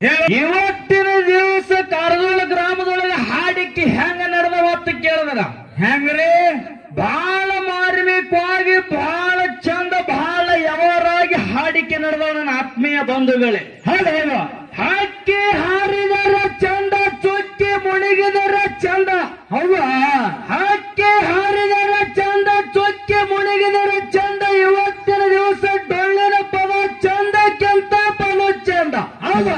ಇವತ್ತಿನ ದಿವಸ ಕಾರದೋಳ ಗ್ರಾಮದೊಳಗೆ ಹಾಡಿಕೆ ಹೆಂಗ ನಡೆದವ ಅಂತ ಕೇಳಿದ್ರ ಹೆಂಗ್ರಿ ಬಹಳ ಮಾರ್ಮಿಕವಾಗಿ ಬಹಳ ಚಂದ ಬಹಳ ಯವರಾಗಿ ಹಾಡಿಕೆ ನಡೆದವ ನನ್ನ ಆತ್ಮೀಯ ಬಂಧುಗಳೇ ಹೌದು ಹಕ್ಕಿ ಹಾರಿದರ ಚಂದ ಚುಕ್ಕಿ ಮುಳುಗಿದರ ಚಂದ ಹೌದಾ ಹಕ್ಕಿ ಹಾರಿದರ ಚಂದ ಚುಕ್ಕಿ ಮುಳುಗಿದರ ಚಂದ ಇವತ್ತಿನ ದಿವಸ ಡೊಳ್ಳಿನ ಪದ ಚಂದಕ್ಕಿಂತ ಬಲು ಚಂದ ಹೌದಾ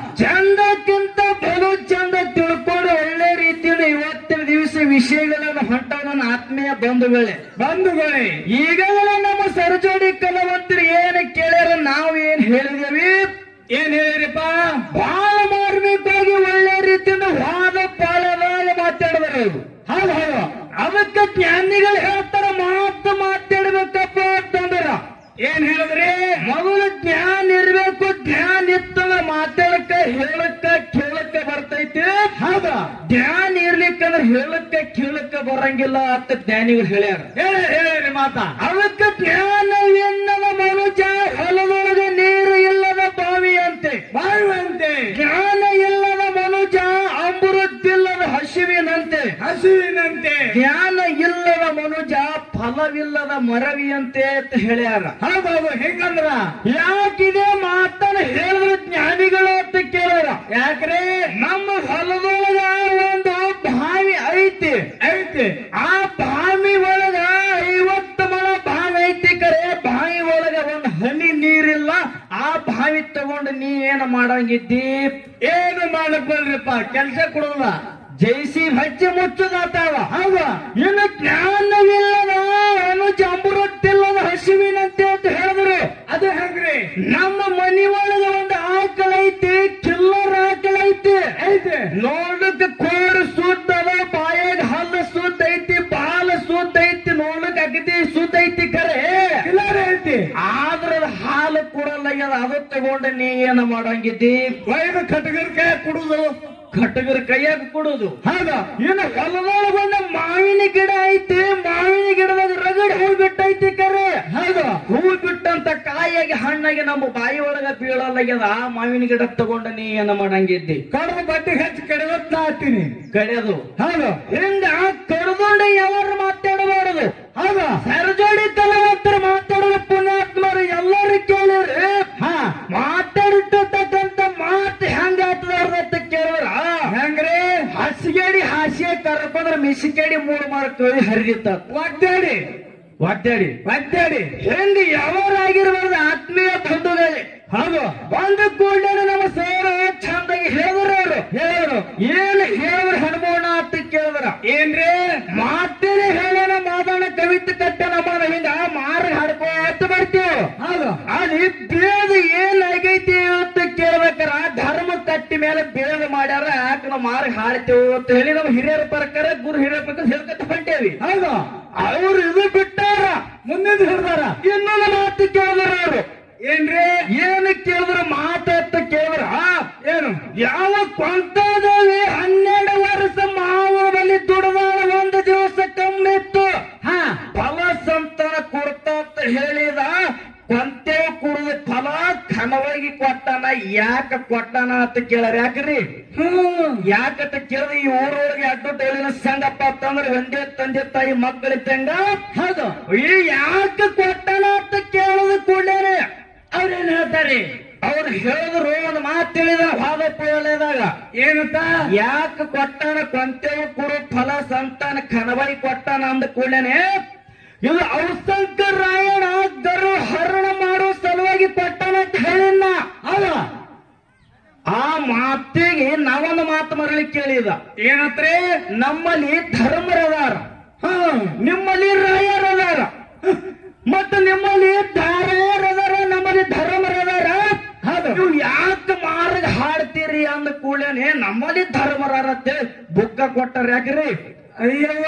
ಚಂದಕ್ಕಿಂತ ಬಲು ಚಂದ ತಿಳ್ಕೊಂಡು ಒಳ್ಳೆ ರೀತಿಯಲ್ಲಿ ಇವತ್ತಿನ ದಿವಸ ವಿಷಯಗಳನ್ನು ಹೊಂಟ ನನ್ನ ಆತ್ಮೀಯ ಬಂಧುಗಳೇ ಬಂಧುಗಳೇ ಈಗಾಗಲೇ ನಮ್ಮ ಸರಜೋಡಿ ಕಲಾವಂತರು ಏನು ಕೇಳ್ಯಾರ ನಾವು ಏನ್ ಹೇಳಿದೇವಿ ಏನ್ ಹೇಳಿದ್ರಿಪ್ಪ ಬಹಳ ಮಾರ್ಮಿಕವಾಗಿ ಒಳ್ಳೆ ರೀತಿಯಿಂದ ವಾದ ಪಾಲದಾಗ ಮಾತಾಡಿದಾರೆ ಇವ್ರು. ಹೌದು ಹೌದು ಅದಕ್ಕೆ ಜ್ಞಾನಿಗಳು ಹೇಳ್ತಾರ ಮಾತು ಮಾತಾಡ್ಬೇಕಪ್ಪ ಅಂತಂದ್ರ ಏನ್ ಹೇಳಿದ್ರಿ ಮೊದಲು ಜ್ಞಾನ ಇರ್ಬೇಕು ಜ್ಞಾನ ಇತ್ತಂದ್ರ ಮಾತಾಡಕ್ಕ ಹೇಳಕ್ಕ ಕೇಳಕ್ಕ ಬರ್ತೈತಿ ಹೌದ ಜ್ಞಾನ ಇರ್ಲಿಕ್ಕಂದ್ರ ಹೇಳಕ್ಕ ಕೇಳಕ್ಕ ಬರಂಗಿಲ್ಲ ಅಂತ ಜ್ಞಾನಿಗಳು ಹೇಳ್ಯಾರ ಹೇಳಿ ಮಾತಾ ಅದಕ್ಕೆ ಜ್ಞಾನ ಎನ್ನದ ಮನುಜ ಹೊಲದೊಳಗೆ ನೀರು ಇಲ್ಲದ ಬಾವಿ ಅಂತೆ ಬಾವಿ ಅಂತೆ ಜ್ಞಾನ ಇಲ್ಲದ ಮನುಜ ಅಮೃತಿಲ್ಲದ ಹಸಿವಿನಂತೆ ಹಸಿವಿನಂತೆ ಜ್ಞಾನ ಇಲ್ಲದ ಮನುಜ ಫಲವಿಲ್ಲದ ಮರವಿಯಂತೆ ಅಂತ ಹೇಳ್ಯಾರ ಹೌದೌದು ಹೆಂಗಂದ್ರ ಯಾಕಿದೆ ಮಾತನ್ನ ಹೇಳಿದ್ರು ಜ್ಞಾನಿಗಳು ಅಂತ ಕೇಳ್ಯಾರ ಯಾಕ್ರೆ ನಮ್ಮ ಹೊಲದೊಳಗ ಒಂದು ಬಾವಿ ಐತಿ ಐತಿ ಆ ಬಾವಿ ಒಳಗ ಐವತ್ತು ಮಳ ಬಾವಿ ಐತಿ ಕರೆ ಬಾವಿ ಒಳಗ ಒಂದು ಹನಿ ನೀರಿಲ್ಲ ಆ ಬಾವಿ ತಗೊಂಡು ನೀ ಏನ ಮಾಡಂಗಿದ್ದಿ ಏನು ಮಾಡಕ್ಬಲ್ರಿಪ್ಪ ಕೆಲ್ಸ ಕೊಡಲ್ಲ ಜೈಸಿ ಹಚ್ಚಿ ಮುಚ್ಚದಾತಾವ ಹೌದ ಇನ್ನು ಜ್ಞಾನವಿಲ್ಲದ ಅನುಜ ಅಮೃತಿಲ್ಲದ ಹಸಿವಿನಂತೆ ಅಂತ ಹೇಳಿದ್ರು ಅದು ಹೆಂಗ್ರಿ ನಮ್ಮ ಮನಿ ಒಳಗ ಒಂದು ಆಕಳ ಐತಿ ಕಿಲ್ಲರ್ ಆಕಳ ಐತಿ ಐತಿ ನೋಡಕ್ ಕೋರು ಸುದ್ದ ಅದ ಬಾಯಾಗ ಹಲ್ಲು ಸುದ್ದ ಐತಿ ಬಾಲ ಸುದ್ದ ಐತಿ ನೋಡಕ್ ಅಗದಿ ಸುದ್ದ ಐತಿ ಕರೆ ಕಿಲ್ಲರ್ ಐತಿ ಆದ್ರ ಅದು ಹಾಲು ಕೊಡಲ್ಲ ಆಗ್ಯದ ಅದು ತಗೊಂಡು ನೀ ಏನ ಮಾಡಂಗಿದ್ದಿ ಒಯ್ದು ಕಟಗರ್ ಕೈ ಕುಡುದು ಕಟಗರ ಕೈಯಾಗ ಕೊಡುದು ಹೌದಾ ಇನ್ನು ಹೊಲದೊಳಗ ಒಂದು ಮಾವಿನ ಗಿಡ ಐತಿ ಮಾವಿನ ಗಿಡದಾಗ ರಗಡ್ ಹೂ ಬಿಟ್ಟೈತಿ ಕರೆ ಹೌದು ಹೂ ಬಿಟ್ಟಂತ ಕಾಯಾಗಿ ಹಣ್ಣಾಗಿ ನಮ್ಮ ಬಾಯಿ ಒಳಗ ಬೀಳಲ್ಲಾಗ್ಯದ ಆ ಮಾವಿನ ಗಿಡ ತಗೊಂಡ ನೀ ಏನ ಮಾಡಂಗಿದ್ದಿ ಕಡದ ಬಡ್ಡಿ ಹಚ್ಚಿ ಕಡಿವತ್ತ ಹಾಕ್ತೀನಿ ಕಡಿಯೋದು ಹೌದು ಹಿಂಗ ಕಡ್ದೊಂಡ ಯಾರು ಮಾತಾಡಬಾರದು ಹೌದು ಸರಜೋಡಿ ಕಲಾವಂತರ ಮಾತಾಡೋದು ಪುಣ್ಯಾತ್ಮರು ಎಲ್ಲರೂ ಕೇಳಿರಿ ಹಾ ಮಾತಾಡಿರ್ತಕ್ಕಂತ ಮಾತು ಹೆಂಗ ಅಂತ ಕೇಳಿದ್ರ ಹೆಂಗ್ರಿ ಹಸಿಗೇಡಿ ಹಾಸಿಗೆ ಕರ್ಕೊಂಡ್ರ ಮಿಸಿಗೇಡಿ ಮೂರು ಮಾರ್ಕ ಹರಿದಿತ್ತ ಒದ್ದಾಡಿ ಒದ್ದಾಡಿ ಒದ್ದಾಡಿ ಹೆಂಗ ಯಾವಾಗಿರ್ಬಾರ್ದು ಆತ್ಮೀಯ ಬಂಧುಗಳೇ ಹೌದು ಬಂದ ಕೂಡಲೇ ನಮ್ಮ ಸರ್ ಚಂದಾಗಿ ಹೇಳಿದ್ರು ಅವರು ಹೇಳಿದ್ರು ಏನು ಹೇಳಿದ್ರು ಹನುಮೋಣ ಅಂತ ಕೇಳಿದ್ರ ಏನ್ರಿ ಮಾತೇನೆ ಹೇಳೋಣ ಮಾತಾಡ ಕವಿತೆ ಕಟ್ಟ ನಮ್ಮ ಹಿಂಗ ಮಾರ ಹಾಡ್ಕೋತ ಬರ್ತೀವಿ ಹೌದು ಅಲ್ಲಿ ಬೇದ ಏನ್ ಆಗೈತಿ ಅಂತ ಕೇಳ್ಬೇಕಾರ ಧರ್ಮ ಕಟ್ಟಿ ಮೇಲೆ ಬೇದ ಮಾಡ್ಯಾರ ಯಾಕೆ ನಾವು ಮಾರಿ ಹಾಡ್ತೇವೆ ಅಂತ ಹೇಳಿ ನಮ್ಮ ಹಿರಿಯರ ಪ್ರಕಾರ ಗುರು ಹಿರಿಯರ ಪ್ರಕಾರ ಹೇಳ್ಕೊತ ಹೊಂಟೇವಿ ಹೌದು ಅವ್ರು ಇದು ಬಿಟ್ಟಾರ ಮುಂದಿನ ಹೇಳ್ತಾರ ಇನ್ನೊಂದು ಮಾತು ಕೇಳಿದ್ರ ಅವರು ಏನ್ರಿ ಏನು ಕೇಳಿದ್ರ ಮಾತಾಡ್ತ ಕೇಳಿದ್ರ ಏನು ಯಾವ ಕೊಂತದೇವಿ ಹನ್ನೆರಡು ವರ್ಷ ಮಾವನಲ್ಲಿ ದುಡದಾಳ ಒಂದು ದಿವಸ ಕಮ್ಮಿ ಇತ್ತು ಹಾ ಫಲ ಸಂತಾನ ಕೊಡ್ತಾ ಅಂತ ಹೇಳಿದ ಕೊಂತೆ ಕುಡಿದ ಫಲ ಖನವಾಗಿ ಕೊಟ್ಟಾನ ಯಾಕ ಕೊಟ್ಟಾನ ಅಂತ ಕೇಳಾರ ಯಾಕ್ರಿ ಹ್ಮ್ ಯಾಕಂತ ಕೇಳಿದ್ರೆ ಈ ಊರೊಳಗೆ ಅಡ್ಡು ಹೇಳಿನ ಸಂಗಪ್ಪ ಅಂತಂದ್ರೆ ಒಂದೇ ತಂದೆ ತಾಯಿ ಮಕ್ಕಳಿದ್ದಂಗ ಹೌದು ಈ ಯಾಕೆ ಕೊಟ್ಟಾನ ಅಂತ ಕೇಳೋದು ಕೂಡಲೇ ಅವ್ರೇನ್ ಹೇಳ್ತಾರೆ ಅವ್ರು ಹೇಳಿದ್ರು ಒಂದು ಮಾತು ತಿಳಿದ ವಾದಪ್ಪ ಹೇಳಿದಾಗ ಏನಂತ ಯಾಕೆ ಕೊಟ್ಟಾನ ಕೊಂತೆವು ಕುರು ಫಲ ಸಂತಾನ ಖನಬಳಿ ಕೊಟ್ಟಾನ ಅಂದ ಕೂಡಲೇ ಇದು ಔಸಂಕರ್ ರಾಯಣ ಗರು ಹರಣ ಮಾಡುವ ಸಲುವಾಗಿ ಕೊಟ್ಟಾನ ಅಂತ ಹೇಳಿಲ್ಲ ಅಲ್ಲ ಆ ಮಾತಿಗೆ ನಾವೊಂದು ಮಾತು ಮರಳಿ ಕೇಳಿದ ಏನಂದ್ರೆ ನಮ್ಮಲ್ಲಿ ಧರ್ಮರದಾರ ಹ ನಿಮ್ಮಲ್ಲಿ ರಾಯರದಾರ ಮತ್ತು ನಿಮ್ಮಲ್ಲಿ ಧಾರಾಯರದಾರ ನಮ್ಮಲ್ಲಿ ಧರ್ಮರದಾರ ನೀವು ಯಾಕೆ ಮಾರ್ಗ ಹಾಡ್ತೀರಿ ಅಂದ ಕೂಡಲೇ ನಮ್ಮಲ್ಲಿ ಧರ್ಮರಾರ ಅಂತೇಳಿ ಬುಕ್ಕ ಕೊಟ್ಟಾರ ಯಾಕ್ರಿ ಅಯ್ಯವ್ವ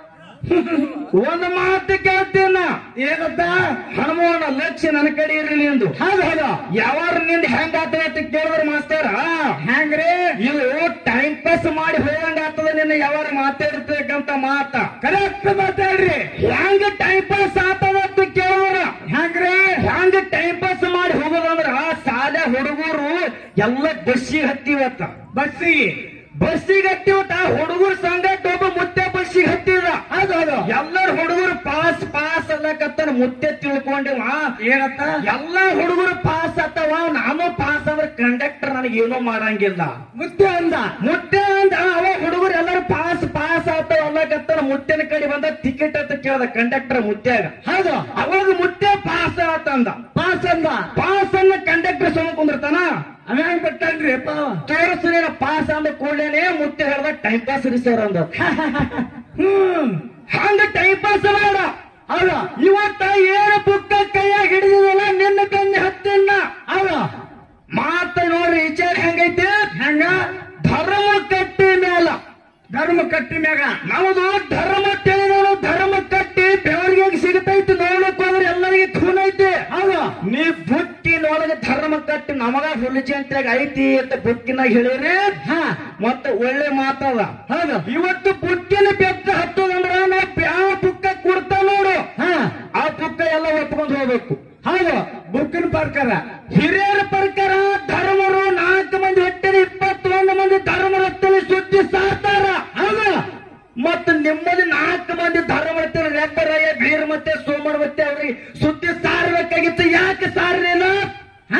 ಒಂದು ಮಾತು ಕೇಳ್ತೀನ ಏನಂತ ಹನುಮಾನ ಲಕ್ಷ್ಯ ನನ್ನ ಕಡೆ ಇರಲಿ ಎಂದು ಹೌದು ಹೌದು ಯಾವಾರ ನಿಂದ ಹೆಂಗ ಆತದ ಅಂತ ಕೇಳಿದ್ರ ಮಾಸ್ತರ ಹೆಂಗ್ರಿ ಇದು ಟೈಮ್ ಪಾಸ್ ಮಾಡಿ ಹೋಗಂಗ ಆಗ್ತದ ನಿನ್ನ ಯಾವಾರ ಮಾತಾಡ್ತಕ್ಕಂತ ಮಾತ ಕರೆಕ್ಟ್ ಮಾತಾಡ್ರಿ ಹೆಂಗ ಟೈಮ್ ಪಾಸ್ ಆಗ್ತದ ಅಂತ ಕೇಳಿದ್ರ ಹೆಂಗ್ರಿ ಹೆಂಗ ಟೈಮ್ ಪಾಸ್ ಮಾಡಿ ಹೋಗೋದಂದ್ರ ಶಾಲೆ ಹುಡುಗರು ಎಲ್ಲ ಬಸ್ಸಿಗೆ ಹತ್ತಿವತ್ತ ಬಸ್ಸಿಗೆ ಬಸ್ಸಿಗೆ ಹತ್ತಿವತ್ತ ಹುಡುಗರ ಸಂಗಟ ಒಬ್ಬ ಮುತ್ತೆ ಬಸ್ಸಿಗೆ ಹತ್ತಿದ ಹೌದು ಹೌದು ಎಲ್ಲರ ಹುಡುಗರು ಪಾಸ್ ಪಾಸ್ ಅಲ್ಲಕತ್ತನ ಮುತ್ತೆ ತಿಳ್ಕೊಂಡಿವ ಏನತ್ತ ಎಲ್ಲ ಹುಡುಗರು ಪಾಸ್ ಆತವ ನಾನು ಪಾಸ್ ಅಂದ್ರೆ ಕಂಡಕ್ಟರ್ ನನಗೆ ಏನೂ ಮಾಡಂಗಿಲ್ಲ ಮುತ್ತೆ ಅಂದ ಮುತ್ತೆ ಅಂದ ಅವ ಹುಡುಗರು ಎಲ್ಲರೂ ಪಾಸ್ ಪಾಸ್ ಆತವ ಅಲ್ಲಕತ್ತನ ಮುತ್ತೆನ ಕಡೆ ಬಂದ ಟಿಕೆಟ್ ಅಂತ ಕೇಳ್ದ ಕಂಡಕ್ಟರ್ ಮುತ್ಯಾಗ ಹೌದು ಅವಾಗ ಮುತ್ತೆ ಪಾಸ್ ಆತಂದ ಪಾಸ್ ಅಂದ ಪಾಸ್ ಅನ್ನ ಕಂಡಕ್ಟರ್ ಸುಮ್ಮ ಕುಂದಿರ್ತಾನ ಅವೇನ್ ಬಿಟ್ಟನ್ರಿ ಅಪ್ಪ ತೋರಿಸ್ಲಿನ ಪಾಸ್ ಅಂದ ಕೂಡಲೇನೆ ಮುತ್ತೆ ಹೇಳ್ದ ಟೈಮ್ ಪಾಸ್ ರೀ ಸರ್ ಅಂದ ಹ್ಮ್ ಹಂಗ ಟೈಮ್ ಪಾಸ್ ಬೇಡ ಹೌದು ಇವತ್ತ ಏನು ಬುಕ್ಕ ಕೈಯಾಗ ಹಿಡಿದಿದಲ್ಲ ನಿನ್ನ ಕಣ್ಣು ಹತ್ತಿಲ್ಲ ಹೌದು ಮಾತ ನೋಡ್ರಿ ವಿಚಾರ ಹೆಂಗೈತೆ ಹೆಂಗ ಧರ್ಮ ಕಟ್ಟಿ ಮೇಲ ಧರ್ಮ ಕಟ್ಟಿ ಮ್ಯಾಗ ನಮ್ದು ಧರ್ಮ ತಿಳಿದವರು ಧರ್ಮ ಕಟ್ಟಿ ಬೆವರಿಗೆ ಸಿಗತೈತಿ ನೋಡಕ್ ಹೋದ್ರೆ ಎಲ್ಲರಿಗೆ ಖೂನ್ ಐತಿ ಹೌದು ನೀ ಬುಕ್ಕಿನೊಳಗೆ ಧರ್ಮ ಕಟ್ಟಿ ನಮಗ ಹುಲಿಜಿ ಅಂತ ಐತಿ ಅಂತ ಬುಕ್ಕಿನಾಗ ಹೇಳಿರಿ ಹಾ ಮತ್ತೆ ಒಳ್ಳೆ ಮಾತದ ಹೌದು ಇವತ್ತು ಬುಕ್ಕಿನ ಬೆತ್ತ ಹತ್ತದಂದ್ರ ನಾವು ಯಾವ ಬುಕ್ಕ ಕೊಡ್ತಾ ನೋಡು ಹಾ ಆ ಬುಕ್ಕ ಎಲ್ಲ ಒಪ್ಕೊಂಡು ಹೋಗ್ಬೇಕು ಹೌದು ಬುಕ್ಕಿನ ಪ್ರಕಾರ ಹಿರಿಯರ ಪ್ರಕಾರ ಧರ್ಮರು ನಾಲ್ಕು ಮಂದಿ ಹೊಟ್ಟೆಲಿ ಇಪ್ಪತ್ತೊಂದು ಮಂದಿ ಧರ್ಮರತ್ತಲ್ಲಿ ಸುದ್ದಿ ಸಾರ್ತಾರ ಹೌದು ಮತ್ತು ನಿಮ್ಮಲ್ಲಿ ನಾಲ್ಕು ಮಂದಿ ಧರ್ಮರತ್ತೆ ರೆಬ್ಬರಯ್ಯ ಬೀರ್ ಮತ್ತೆ ಸೋಮವಾರ ಮತ್ತೆ ಅವ್ರಿಗೆ ಸುದ್ದಿ ಸಾರಬೇಕಾಗಿತ್ತು ಯಾಕೆ ಸಾರಲಿಲ್ಲ ಹಾ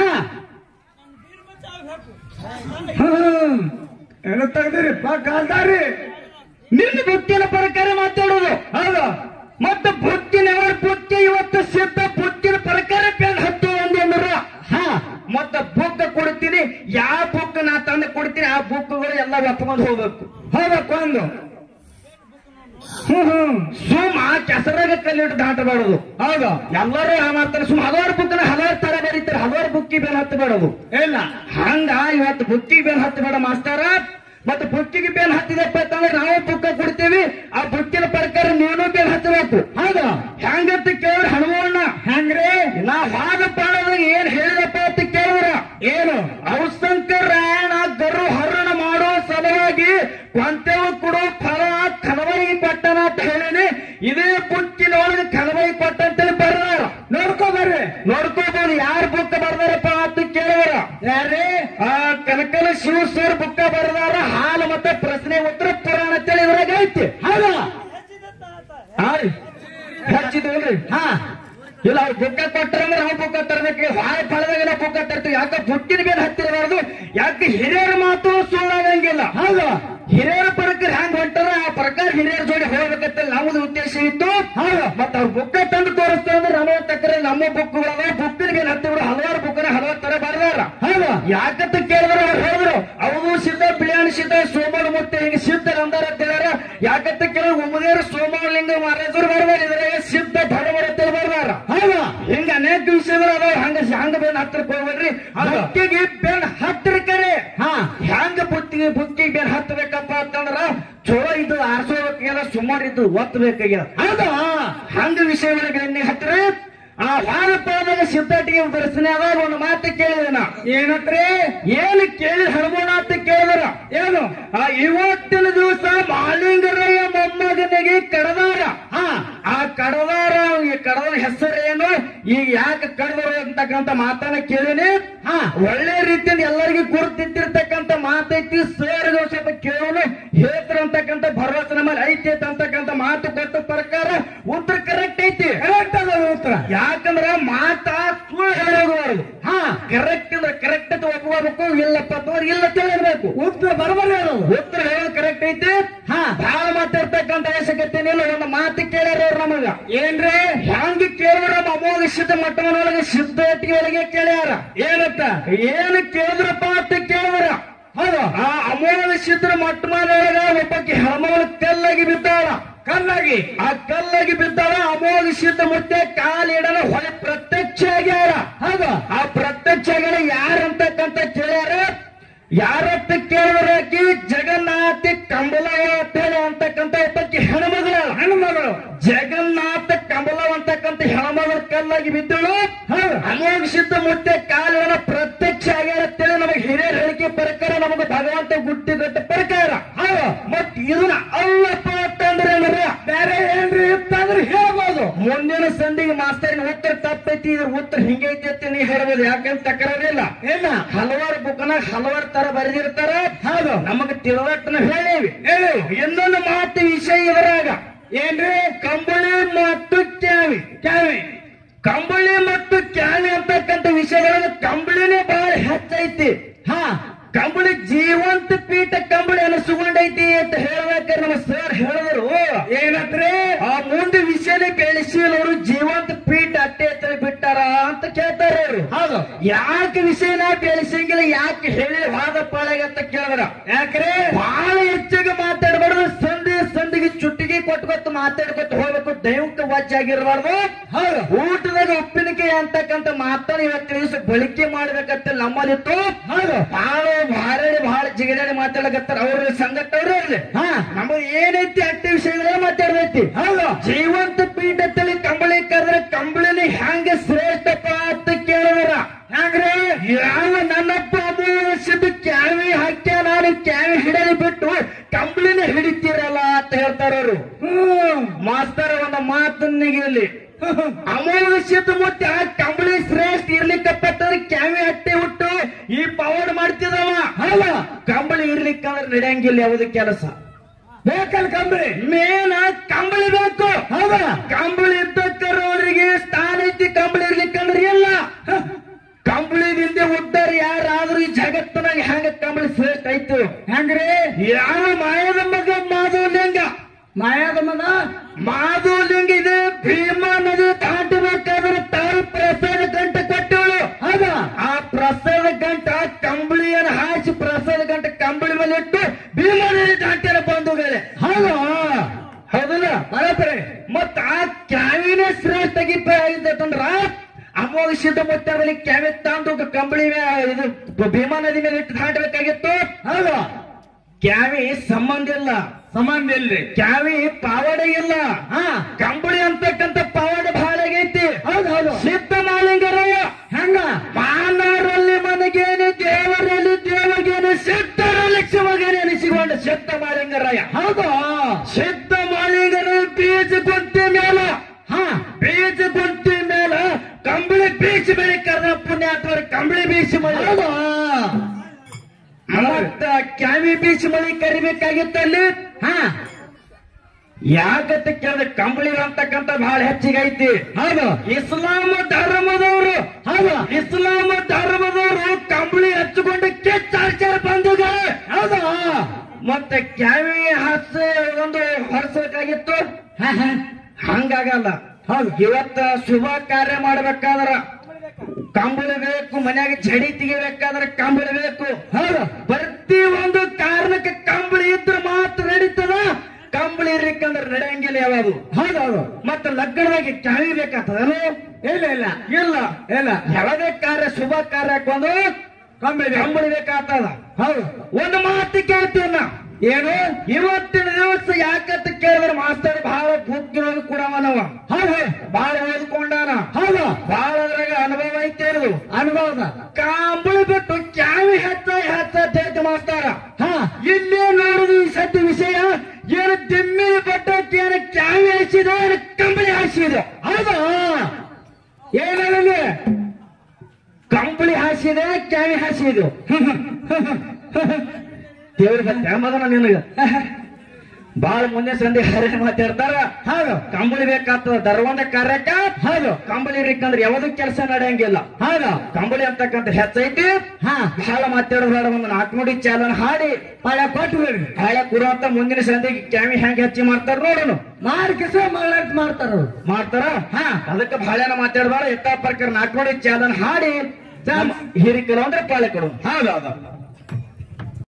ಹ್ಮ್ ಎಲ್ಲ ತೆಗ್ದಿರಿಪ್ಪ ಕಾಲ್ದಾರಿ ನಿನ್ನ ಬುದ್ಧಿನ ಪ್ರಕಾರ ಮಾತಾಡೋದು ಹೌದು ಮತ್ತು ಬುದ್ಧಿನ ಬುದ್ಧಿ ಇವತ್ತು ಸಿದ್ಧ ಬುದ್ಧಿನ ಪ್ರಕಾರ ಪೆನ್ ಹತ್ತು ಒಂದು ಅಂದ್ರ ಹಾ ಮತ್ತ ಬುಕ್ ಕೊಡ್ತೀನಿ ಯಾವ ಬುಕ್ ನಾ ತಂದು ಕೊಡ್ತೀನಿ ಆ ಬುಕ್ಗಳು ಎಲ್ಲ ಒಪ್ಕೊಂಡು ಹೋಗ್ಬೇಕು ಹೋಗ್ಬೇಕು ಒಂದು ಹ್ಮ್ ಹ್ಮ್ ಸುಮ್ಮ ಕೆಸರಾಗ ಕಲ್ಲಿಟ್ಟು ದಾಟಬಾರದು ಹೌದು ಎಲ್ಲರೂ ಆ ಮಾಡ್ತಾರೆ ಸುಮ್ಮ ಹಲವಾರು ಬುಕ್ನ ಹಲವಾರು ತರ ಬರೀತಾರೆ ಹಲವಾರು ಬುಕ್ಕಿ ಬೇರೆ ಹತ್ತಬೇಡದು ಇಲ್ಲ ಹಂಗ ಇವತ್ತು ಬುಕ್ಕಿಗೆ ಬೇನ್ ಹತ್ತಬೇಡ ಮಾಸ್ತಾರ ಮತ್ತೆ ಬುಕ್ಕಿಗೆ ಬೇನ್ ಹತ್ತಿದಪ್ಪ ಅಂತಂದ್ರೆ ನಾವು ಬುಕ್ಕ ಕೊಡ್ತೀವಿ ಆ ಬುಕ್ಕಿನ ಪ್ರಕಾರ ನೀನು ಬೇನ್ ಹತ್ತಬೇಕು ಹೌದು ಹೆಂಗಂತ ಕೇಳಿ ಹನುಮಣ್ಣ ಹೆಂಗ್ರಿ ನಾ ವಾದ ಪಾಡದಾಗ ಏನ್ ಹೇಳಿದಪ್ಪ ಅಂತ ಕೇಳಿದ್ರ ಏನು ಅವಸಂಕರ ರಾಯಣ ಗರು ಹರಣ ಮಾಡೋ ಸಲುವಾಗಿ ಕೊಂತೆವು ಕೊಡೋ ಫಲ ಕಲವರಿಗೆ ಕೊಟ್ಟನ ಅಂತ ಹೇಳಿನಿ ಇದೇ ಬುಕ್ಕಿನೊಳಗೆ ಕಲವರಿಗೆ ಕೊಟ್ಟ ಅಂತೇಳಿ ಬರ್ದಾರ ನೋಡ್ಕೊ ಬರ್ರಿ ನೋಡ್ಕೋಬಹುದು ಯಾರು ಬುಕ್ ಬರ್ದಾರಪ್ಪ ಅಂತ ಕೇಳಿದ್ರ ಯಾರ್ರಿ ಆ ಕನಕಲ ಶಿವ ಸರ್ ಬುಕ್ಕ ಬರ್ದಾರ ಹಾಲು ಮತ್ತೆ ಪ್ರಶ್ನೆ ಉತ್ತರ ಪುರಾಣ ಅಂತೇಳಿ ಇದ್ರಾಗ ಐತಿ ಹೌದು ಹಚ್ಚಿದ್ರಿ ಹಾ ಇಲ್ಲ ಅವ್ರು ಬುಕ್ಕ ಕೊಟ್ಟರಂದ್ರೆ ನಾವು ಬುಕ್ಕ ತರಬೇಕು ಹಾಯ್ ಫಲದಾಗ ನಾವು ಬುಕ್ಕ ತರ್ತೀವಿ ಯಾಕೆ ಬುಕ್ಕಿನ ಮೇಲೆ ಹತ್ತಿರಬಾರ್ದು ಯಾಕೆ ಹಿರಿಯರ ಮಾತು ಸುಳ್ಳಾಗಂಗಿಲ್ಲ ಹೌದು ಹಿರಿಯರ ಪ್ರಕಾರ ಹ್ಯಾಂಗ ಹೊಂಟಾರ ಆ ಪ್ರಕಾರ ಹಿರಿಯರ ಜೋಡಿ ಹೋಗ್ಬೇಕಂತ ನಮ್ಮದು ಉದ್ದೇಶ ಇತ್ತು ಹೌದು ಮತ್ತ ಅವ್ರ ಬುಕ್ಕ ತಂದು ತೋರಿಸ್ತಾ ಅಂದ್ರೆ ನಮ್ಮ ತಕ್ಕರೆ ನಮ್ಮ ಬುಕ್ಗಳವ ಬುಕ್ಕಿನ ಮೇಲೆ ಹತ್ತಿಬಿಡು ಹಲವಾರು ಬುಕ್ಕನ ಹಲವಾರು ತರ ಬರ್ದಾರ ಹೌದು ಯಾಕಂತ ಕೇಳಿದ್ರೆ ಅವ್ರು ಹೇಳಿದ್ರು ಅವರು ಸಿದ್ಧ ಬಿಳಿಯಾಣ ಸಿದ್ಧ ಸೋಮವಾರ ಮತ್ತೆ ಹಿಂಗ ಸಿದ್ಧ ಅಂದಾರ ಅಂತ ಹೇಳ್ಯಾರ ಯಾಕಂತ ಕೇಳಿದ್ರೆ ಉಮದೇರು ಸೋಮಲಿಂಗ ಮಹಾರಾಜರು ಬರ್ದಾರ ಇದ್ರಾಗ ಸಿದ್ಧ ಧರ್ಮರ ಅಂತ ಬರ್ದಾರ ಹೌದು ಹಿಂಗ ಅನೇಕ ವಿಷಯಗಳು ಅದಾವ ಹಂಗ ಹಂಗ ಬೆನ್ ಹತ್ತಿರಕ್ಕೆ ಹೋಗ್ಬೇಡ್ರಿ ಹೌದು. ಬುಕ್ಕಿಗೆ ಬೆನ್ ಹತ್ತಿರಕರೆ ಹಾ ಹೆಂಗ ಬುತ್ತಿಗೆ ಬುಕ್ಕಿಗೆ ಬೆನ್ ಹತ್ತಬೇಕಪ್ಪ ಅಂತಂದ್ರ ಚಲೋ ಇದು ಆರಿಸೋಬೇಕಲ್ಲ ಸುಮಾರು ಇದು ಒತ್ತಬೇಕಾಗ್ಯದ ಹೌದು ಹಂಗ ವಿಷಯಗಳ ಬೆನ್ನಿ ಹತ್ತಿರ ಆ ವಾದ ಪಾದಾಗ ಸಿದ್ಧಟಿಗೆ ದರ್ಶನ ಅದಾಗ ಒಂದು ಮಾತು ಕೇಳಿದೆ ನಾ ಏನತ್ರಿ ಏನು ಕೇಳಿ ಹಣಬೋಣ ಅಂತ ಕೇಳಿದ್ರ ಏನು ಆ ಇವತ್ತಿನ ದಿವಸ ಮಾಲಿಂಗರಯ್ಯ ಮೊಮ್ಮಗನಿಗೆ ಕಡದಾರ ಹಾ ಆ ಕಡದಾರ ಈ ಕಡದ ಹೆಸರೇನು ಈಗ ಯಾಕೆ ಕಡದರು ಅಂತಕ್ಕಂಥ ಮಾತನ್ನ ಕೇಳಿನಿ ಹಾ ಒಳ್ಳೆ ರೀತಿಯಿಂದ ಎಲ್ಲರಿಗೂ ಗುರುತಿದ್ದಿರ್ತಕ್ಕಂಥ ಮಾತೈತಿ ಸರ್ ಸ್ವಲ್ಪ ಕೇಳೋನು ಹೇಳ್ತಾರ ಅಂತಕ್ಕಂಥ ಭರವಸೆ ನಮ್ಮಲ್ಲಿ ಐತಿ ಅಂತಕ್ಕಂಥ ಮಾತು ಕೊಟ್ಟ ಪ್ರಕಾರ ಉತ್ತರ ಕರೆಕ್ಟ್ ಐತಿ ಕರೆಕ್ಟ್ ಅದ ಉತ್ತರ ಯಾಕಂದ್ರ ಮಾತ ಸುಳ್ಳು ಹೇಳೋದು ಹಾ ಕರೆಕ್ಟ್ ಅಂದ್ರೆ ಕರೆಕ್ಟ್ ಅಂತ ಒಪ್ಕೋಬೇಕು ಇಲ್ಲಪ್ಪ ಅಂತಂದ್ರೆ ಇಲ್ಲ ತಿಳಿರ್ಬೇಕು ಉತ್ತರ ಬರಬರಿ ಹೇಳೋದು ಉತ್ತರ ಹೇಳೋದು ಕರೆಕ್ಟ್ ಐತಿ ಹಾ ಬಹಳ ಮಾತಾಡ್ತಕ್ಕಂಥ ಅವಶ್ಯಕತೆ ಇಲ್ಲ ಒಂದು ಮಾತು ಕೇಳ್ಯಾರ ಅವ್ರು ನಮಗ ಏನ್ರಿ ಹಂಗ ಕೇಳಿದ್ರ ಅಮೋಘ ಸಿದ್ಧ ಮಠವನೊಳಗೆ ಸಿದ್ಧಟಿಗೆ ಒಳಗೆ ಕೇಳ್ಯಾರ ಏನತ್ತ ಏನು ಕೇಳಿದ್ರಪ್ಪ ಅಂತ ಕೇಳಿದ್ರ ಹೌದು ಆ ಅಮೋಘ ಸಿದ್ಧರ ಮಟ್ಟಮಾನೊಳಗ ಒಬ್ಬಕ್ಕೆ ಹೆಣ್ಮಗಳು ಕಲ್ಲಾಗಿ ಬಿದ್ದಾಳ ಕಲ್ಲಾಗಿ ಆ ಕಲ್ಲಾಗಿ ಬಿದ್ದಾಳ ಅಮೋಘ ಸಿದ್ಧ ಮುತ್ತೆ ಕಾಲಿಡಲು ಹೊಳೆ ಪ್ರತ್ಯಕ್ಷ ಆಗ್ಯಾರ ಹೌದು ಆ ಪ್ರತ್ಯಕ್ಷ ಆಗ್ಯಾರ ಯಾರಂತಕ್ಕಂತ ಕೇಳ್ಯಾರ ಯಾರತ್ತ ಕೇಳಿದ್ರಾಕಿ ಜಗನ್ನಾಥಿ ಕಂಬಲವತ್ತೇನೆ ಅಂತಕ್ಕಂತ ಒಬ್ಬಕ್ಕೆ ಹೆಣ್ಮಗಳ ಹೆಣ್ಮಗಳು ಜಗನ್ನಾಥ ಕಮಲವ್ ಅಂತಕ್ಕಂಥ ಹೆಣ್ಮಗಳ ಕಲ್ಲಾಗಿ ಬಿದ್ದಳು ಹೌದು ಅಮೋಘ ಸಿದ್ಧ ಮುತ್ತೆ ಕಾಲಿನ ಪ್ರತ್ಯಕ್ಷ ಆಗ್ಯಾರತ್ತೇಳಿ ನಮಗೆ ಹಿರಿಯರ ಹೇಳಿಕೆ ಪ್ರಕಾರ ನಮಗೆ ಭಗವಂತ ಗುಟ್ಟಿಗಟ್ಟ ಪ್ರಕಾರ ಹೌದು ಮತ್ ಇದನ್ನ ಅಲ್ಲಪ್ಪ ಅಂತಂದ್ರೆ ಏನಂದ್ರೆ ಬೇರೆ ಏನ್ರಿ ಇತ್ತಂದ್ರೆ ಹೇಳ್ಬೋದು ಮುಂದಿನ ಸಂಧಿಗೆ ಮಾಸ್ತರಿನ ಉತ್ತರ ತಪ್ಪೈತಿ ಇದ್ರ ಉತ್ತರ ಹಿಂಗೈತಿ ಅಂತ ನೀ ಹೇಳ್ಬೋದು ಯಾಕಂತ ತಕರಾರಿಲ್ಲ ಇಲ್ಲ ಹಲವಾರು ಬುಕ್ನಾಗ ಹಲವಾರು ತರ ಬರೆದಿರ್ತಾರ ಹೌದು ನಮಗ ತಿಳಿದಟ್ಟನ ಹೇಳೇವಿ ಹೇಳು ಇನ್ನೊಂದು ಮಾತು ವಿಷಯ ಇದರಾಗ ಏನ್ರಿ ಕಂಬಳಿ ಮತ್ತು ಕ್ಯಾವಿ ಕ್ಯಾವಿ ಕಂಬಳಿ ಮತ್ತು ಕ್ಯಾವಿ ಅಂತಕ್ಕಂಥ ವಿಷಯಗಳನ್ನು ಕಂಬಳಿನೇ ಬಹಳ ಹೆಚ್ಚೈತಿ ಹಾ ಕಂಬಳಿ ಜೀವಂತ ಪೀಠ ಕಂಬಳಿ ಅನಿಸ್ಕೊಂಡೈತಿ ಅಂತ ಹೇಳ್ಬೇಕಾದ್ರೆ ನಮ್ಮ ಸರ್ ಹೇಳಿದ್ರು ಏನಂತ್ರಿ ಆ ಮುಂದೆ ವಿಷಯನೇ ಬೆಳೆಸಿ ಅವರು ಜೀವಂತ ಪೀಠ ಅಟ್ಟೆ ಎತ್ತರ ಬಿಟ್ಟಾರ ಅಂತ ಕೇಳ್ತಾರ ಅವರು ಹೌದು ಯಾಕೆ ವಿಷಯನ ಬೆಳೆಸಂಗಿಲ್ಲ ಯಾಕೆ ಹೇಳಿ ವಾದ ಪಾಳಾಗ ಅಂತ ಕೇಳಿದ್ರ ಯಾಕ್ರಿ ಬಹಳ ಹೆಚ್ಚಿಗೆ ಮಾತಾಡಬಾರ್ದು ಸಂಧಿ ಸಂಧಿಗೆ ಚುಟ್ಟಿಗೆ ಕೊಟ್ಕೊತ ಮಾತಾಡ್ಕೊತ ಹೋಗ್ಬೇಕು ದೈವಕ್ಕೆ ವಜ್ಜಾಗಿರ್ಬಾರ್ದು ಹೌದು ಊಟದಾಗ ಉಪ್ಪಿನಕಾಯಿ ಅಂತಕ್ಕಂಥ ಮಾತನ್ನ ಇವತ್ತು ದಿವಸ ಬಳಕೆ ಮಾಡ್ಬೇಕಂತ ನಮ್ಮದಿತ್ತು ಹೌದು ಬಹಳ ಭಾಳ ಬಹಳ ಜಿಗದಾಡಿ ಮಾತಾಡಕತ್ತಾರ ಅವ್ರ ಸಂಗಟ ಅವ್ರು ಇರ್ಲಿ ಹಾ ನಮಗೆ ಏನೈತಿ ಅಟ್ಟಿ ವಿಷಯಗಳೇ ಮಾತಾಡ್ದೈತಿ ಹೌದು ಜೀವಂತ ಪೀಠದಲ್ಲಿ ಕಂಬಳಿ ಕರೆದ್ರೆ ಕಂಬಳಿನ ಹೆಂಗ ಶ್ರೇಷ್ಠಪ್ಪ ಅಂತ ಕೇಳಿದ್ರ ಹ್ಯಾಂಗ್ರಿ ಯಾವ ನನ್ನಪ್ಪ ಅಮೂಲ್ಯಸಿದ್ದು ಕ್ಯಾವಿ ಹಾಕ್ಯ ನಾನು ಕ್ಯಾವಿ ಹಿಡಿದು ಬಿಟ್ಟು ಕಂಬಳಿನ ಹಿಡಿತೀರಲ್ಲ ಅಂತ ಹೇಳ್ತಾರ ಅವರು ಹ್ಮ್ ಮಾಸ್ತರ ಒಂದು ಮಾತನ್ನಿಗೆ ಇಲ್ಲಿ ಅಮೂಲ್ಯಸಿದ್ದು ಮತ್ತೆ ಆ ಕಂಬಳಿ ಶ್ರೇಷ್ಠ ಇರ್ಲಿಕ್ಕಪ್ಪತ್ತಂದ್ರೆ ಕ್ಯಾವಿ ಹಟ್ಟೆ ಹುಟ್ಟು ಈ ಪವಾಡ್ ಮಾಡ್ತಿದವ ಹೌದು ಕಂಬಳಿ ಇರ್ಲಿಕ್ಕಂದ್ರೆ ನಡೆಯಂಗಿಲ್ಲ ಯಾವ್ದು ಕೆಲಸ ಬೇಕಲ್ ಕಂಬ್ರಿ ಮೇನ ಕಂಬಳಿ ಬೇಕು ಹೌದಾ ಕಂಬಳಿ ಇದ್ದಕ್ಕರವರಿಗೆ ಸ್ಥಾನ ಐತಿ ಕಂಬಳಿ ಇರ್ಲಿಕ್ಕಂದ್ರೆ ಇಲ್ಲ ಕಂಬಳಿದಿಂದ ಉದ್ದಾರ ಯಾರಾದ್ರೂ ಈ ಜಗತ್ತಿನಾಗ ಹೆಂಗ ಕಂಬಳಿ ಶ್ರೇಷ್ಠ ಆಯ್ತು ಹೆಂಗ್ರಿ ಯಾವ ಮಾಯದ ಮಗ ಮಾಧವಲಿಂಗ ಮಾಯಾದ ಮನ ಮಾಧವಲಿಂಗ ಇದೆ ಭೀಮಾ ನದಿ ದಾಟಬೇಕಾದ್ರೆ ತಾಯಿ ಪ್ರಸಾದ ಗಂಟ ಕೊಟ್ಟವಳು ಹೌದಾ ಆ ಪ್ರಸಾದ ಗಂಟ ಕಂಬಳಿಯನ್ನು ಹಾಸಿ ಪ್ರಸಾದ ಗಂಟ ಕಂಬಳಿ ಮೇಲೆ ಇಟ್ಟು ಭೀಮಾ ನದಿ ದಾಟ್ಯಾರ ಬಂಧುಗಳೇ ಹೌದು ಹೌದಲ್ಲ ಬರತ್ರಿ ಮತ್ತ ಆ ಕ್ಯಾವಿನ ಶ್ರೇಷ್ಠ ಗಿಪ್ಪ ಆಗಿದ್ದತ್ತಂದ್ರ ಅಮೋಘ ಸಿದ್ಧ ಮುತ್ತಾದಲ್ಲಿ ಕ್ಯಾವಿ ತಂದು ಕಂಬಳಿ ಮೇ- ಇದು ಭೀಮಾ ನದಿ ಮೇಲೆ ಇಟ್ಟು ದಾಟಬೇಕಾಗಿತ್ತು ಹೌದು ಕ್ಯಾವಿ ಸಂಬಂಧ ಇಲ್ಲ ಸಂಬಂಧ ಇಲ್ರಿ ಕ್ಯಾವಿ ಪಾವಡ ಇಲ್ಲ ಹಾ ಕಂಬಳಿ ಅಂತಕ್ಕಂಥ ಪಾವಡ ಬಹಳ ಆಗೈತಿ ಹೌದು ಹೌದು ಸಿದ್ಧ ಮಾಲಿಂಗರಯ್ಯ ಹೆಂಗ ಮಾನವರಲ್ಲಿ ಮನಗೇನೆ ದೇವರಲ್ಲಿ ದೇವಗೇನೆ ಸಿದ್ಧರಲ್ಲಿ ಶಿವಗೇನೆ ಅನಿಸಿಕೊಂಡ ಸಿದ್ಧ ಮಾಲಿಂಗರಯ್ಯ ಹೌದು ಸಿದ್ಧ ಮಾಲಿಂಗರ ಬೀಜ ಗೊಂತಿ ಮೇಲ ಹಾ ಬೀಜ ಗೊಂತಿ ಮೇಲ ಕಂಬಳಿ ಬೀಚ್ ಮೇಲೆ ಕರೆದ ಪುಣ್ಯಾತ್ಮರ ಕಂಬಳಿ ಬೀಚ್ ಮಳೆ ಹೌದು ಮತ್ತ ಕ್ಯಾವಿ ಬೀಚ್ ಮಳೆ ಕರಿಬೇಕಾಗಿತ್ತಲ್ಲಿ ಹಾ ಯಾಕಂತ ಕೇಳಿದ್ರೆ ಕಂಬಳಿ ಅಂತಕ್ಕಂಥ ಬಹಳ ಹೆಚ್ಚಿಗೈತಿ ಹೌದು ಇಸ್ಲಾಂ ಧರ್ಮದವರು ಹೌದು ಇಸ್ಲಾಂ ಧರ್ಮದವರು ಕಂಬಳಿ ಹಚ್ಚಿಕೊಂಡು ಕೆಚ್ಚಾಚಾರ ಬಂಧುಗಳು ಹೌದು ಮತ್ತೆ ಕ್ಯಾವಿ ಹಾಸ ಒಂದು ಹೊರಸಬೇಕಾಗಿತ್ತು ಹಾ ಹಾ ಹಂಗಾಗಲ್ಲ ಹೌದು ಇವತ್ತ ಶುಭ ಕಾರ್ಯ ಮಾಡ್ಬೇಕಾದ್ರ ಕಂಬಳಿ ಬೇಕು ಮನ್ಯಾಗ ಜಡಿ ತೆಗಿಬೇಕಾದ್ರೆ ಕಂಬಳಿ ಬೇಕು ಹೌದು ಪ್ರತಿ ಒಂದು ಕಾರಣಕ್ಕೆ ಕಂಬಳಿ ಇದ್ರೆ ಮಾತ್ರ ನಡೀತದ ಕಂಬಳಿ ಇರ್ಲಿಕ್ಕಂದ್ರೆ ನಡೆಯಂಗಿಲ್ಲ ಯಾವುದು ಹೌದು ಹೌದು ಮತ್ತೆ ಲಗ್ನವಾಗಿ ಕ್ಯಾವಿ ಬೇಕಾಗ್ತದನು ಇಲ್ಲ ಇಲ್ಲ ಇಲ್ಲ ಇಲ್ಲ ಯಾವುದೇ ಕಾರ್ಯ ಶುಭ ಕಾರ್ಯಕ್ಕೆ ಒಂದು ಕಂಬಳಿ ಕಂಬಳಿ ಬೇಕಾಗ್ತದ ಹೌದು ಒಂದು ಮಾತು ಕೇಳ್ತೀವಿ ನಾ ಏನು ಇವತ್ತಿನ ದಿವಸ ಯಾಕಂತ ಕೇಳಿದ್ರೆ ಮಾಸ್ತರ್ ಬಹಳ ಬುದ್ಧಿರೋದು ಕೂಡ ನಾವು ಹೌದು ಬಹಳ ಓದ್ಕೊಂಡಾನ ಹೌದು ಬಹಳ ಅದ್ರಾಗ ಅನುಭವ ಐತೆ ಇರೋದು ಅನುಭವದ ಕಾಂಬಳಿ ಬಿಟ್ಟು ಕ್ಯಾವಿ ಹೆಚ್ಚ ಹೆಚ್ಚ ಅಂತ ಮಾಸ್ತಾರ ಹಾ ಇಲ್ಲೇ ನೋಡುದು ಈ ಸದ್ಯ ವಿಷಯ ಏನು ದಿಮ್ಮಿ ಬಟ್ಟಕ್ಕೆ ಏನು ಕ್ಯಾವಿ ಹಾಸಿದ ಏನು ಕಂಬಳಿ ಹಾಸಿದ ಹೌದು ಏನಲ್ಲಿ ಕಂಬಳಿ ಹಾಸಿದೆ ಕ್ಯಾವಿ ಹಾಸಿದು ದೇವ್ರ ಮದನ ನಿನಗ ಬಾಳ ಮುಂದೆ ಸಂಧಿ ಹರಣ ಮಾತಾಡ್ತಾರ ಹೌದು ಕಂಬಳಿ ಬೇಕಾಗ್ತದ ಧರ್ಮದ ಕಾರ್ಯಕ್ಕ ಹೌದು ಕಂಬಳಿ ಇರ್ಲಿಕ್ಕಂದ್ರೆ ಯಾವ್ದು ಕೆಲಸ ನಡೆಯಂಗಿಲ್ಲ ಹೌದು ಕಂಬಳಿ ಅಂತಕ್ಕಂಥ ಹೆಚ್ಚೈತಿ ಹಾ ಬಹಳ ಮಾತಾಡೋದಾಡ ಒಂದು ನಾಲ್ಕು ನುಡಿ ಚಾಲನ ಹಾಡಿ ಪಳ ಕೊಟ್ಟು ಬಿಡ್ರಿ ಹಳೆ ಕುರುವಂತ ಮುಂದಿನ ಸಂಧಿಗೆ ಕ್ಯಾಮಿ ಹೆಂಗ್ ಹೆಚ್ಚಿ ಮಾಡ್ತಾರ ನೋಡೋಣ ಮಾರ್ಕಿಸ ಮಗಳಾರ್ಥ ಮಾಡ್ತಾರ ಅವ್ರು. ಮಾಡ್ತಾರ ಹಾ ಅದಕ್ಕೆ ಬಹಳ ಮಾತಾಡಬಾರ ಎತ್ತ ಪ್ರಕಾರ ನಾಲ್ಕು ನುಡಿ ಚಾಲನ ಹಾಡಿ ಹಿರಿಕರು ಅಂದ್ರೆ ಪಾಳೆ ಕೊಡು ಹೌದು ಹೌದು